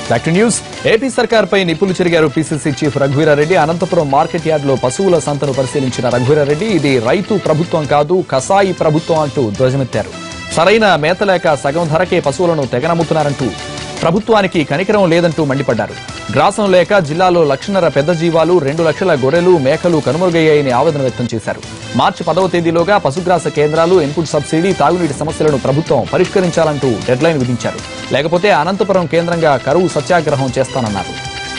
back to news AP సర్కార్పై నిప్పులు చెరిగారు PCC chief Raghuveera Reddy Anantapur market యార్డులో పశువుల సంతను పరిశీలించిన రఘువీరారెడ్డి ఇది రైతు ప్రభుత్వం కాదు కసాయి ప్రభుత్వం అంటూ ధ్వజమెత్తారు సరైన మేత లేక సగం ధరకే పశువులను తెగనమ్ముతున్నారంటూ ప్రభుత్వానికి కనికరం లేదంటూ మండిపడ్డారు గ్రాసం లేక జిల్లాలో లక్షన్నర పెద్ద జీవాలు రెండు లక్షల గొర్రెలు మేకలు కనుమరుగయ్యాయని ఆవేదన వ్యక్తం చేశారు మార్చి పదవ తేదీలోగా పశుగ్రాస కేంద్రాలు ఇన్పుట్ సబ్సిడీ తాగునీటి సమస్యలను ప్రభుత్వం పరిష్కరించాలంటూ డెడ్లైన్ విధించారు లేకపోతే అనంతపురం కేంద్రంగా కరువు సత్యాగ్రహం చేస్తానన్నారు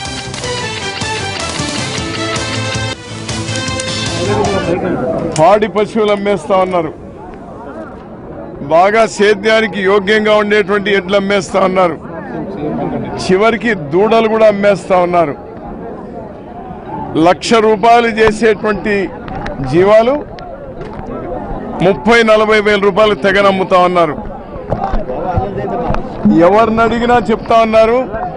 పాడి పశువులు అమ్మేస్తా ఉన్నారు బాగా సేద్యానికి యోగ్యంగా ఉండేటువంటి ఎడ్లు అమ్మేస్తా ఉన్నారు చివరికి దూడలు కూడా అమ్మేస్తా ఉన్నారు లక్ష రూపాయలు చేసేటువంటి జీవాలు ముప్పై నలభై వేల రూపాయలు తెగనమ్ముతా ఉన్నారు ఎవరిని అడిగినా చెప్తా ఉన్నారు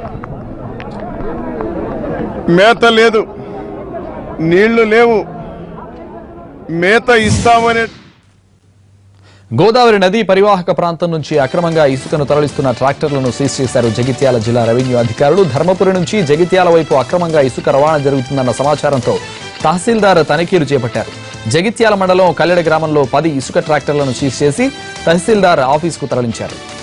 మేత లేదు నీళ్లు లేవు మేత ఇస్తామనే గోదావరి నదీ పరివాహక ప్రాంతం నుంచి అక్రమంగా ఇసుకను తరలిస్తున్న ట్రాక్టర్లను సీజ్ చేశారు జగిత్యాల జిల్లా రెవెన్యూ అధికారులు ధర్మపురి నుంచి జగిత్యాల వైపు అక్రమంగా ఇసుక రవాణా జరుగుతుందన్న సమాచారంతో తహసీల్దార్ తనిఖీలు చేపట్టారు జగిత్యాల మండలం కల్లెడ గ్రామంలో పది ఇసుక ట్రాక్టర్లను సీజ్ చేసి తహసీల్దార్ ఆఫీసుకు తరలించారు